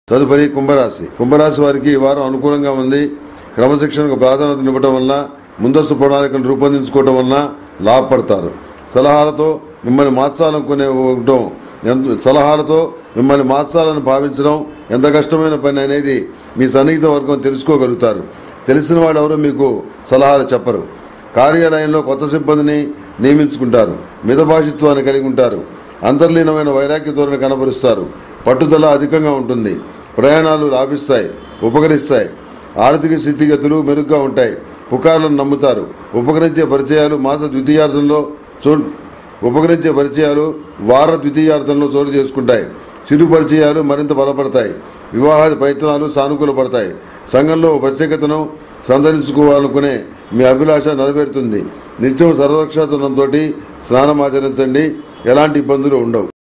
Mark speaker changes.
Speaker 1: తదుపరి కుంభరాశి కుంభరాశి వారికి ఈ వారం అనుకూలంగా ఉంది క్రమశిక్షణకు ప్రాధాన్యత ఇవ్వటం వలన ముందస్తు ప్రణాళికను రూపొందించుకోవటం వలన లాభపడతారు సలహాలతో మిమ్మల్ని మార్చాలనుకునే ఉండటం ఎంత సలహాలతో మిమ్మల్ని మార్చాలని భావించడం ఎంత కష్టమైన పని అనేది మీ సన్నిహిత వర్గం తెలుసుకోగలుగుతారు తెలిసిన వాడు ఎవరు మీకు సలహాలు చెప్పరు కార్యాలయంలో కొత్త సిబ్బందిని నియమించుకుంటారు మితభాషిత్వాన్ని కలిగి ఉంటారు అంతర్లీనమైన వైరాగ్య ధోరణి కనబరుస్తారు పట్టుదల అధికంగా ఉంటుంది ప్రయాణాలు లాభిస్తాయి ఉపకరిస్తాయి ఆర్థిక స్థితిగతులు మెరుగ్గా ఉంటాయి పుకార్లను నమ్ముతారు ఉపకరించే పరిచయాలు మాస ద్వితీయార్థంలో చో ఉపకరించే పరిచయాలు వార ద్వితీయార్థంలో చోటు చేసుకుంటాయి చిరు పరిచయాలు మరింత బలపడతాయి వివాహాది ప్రయత్నాలు సానుకూలపడతాయి సంఘంలో ప్రత్యేకతను సంతరించుకోవాలనుకునే మీ అభిలాష నెరవేరుతుంది నిత్యం సర్వరక్షాతనంతో స్నానం ఆచరించండి ఎలాంటి ఇబ్బందులు ఉండవు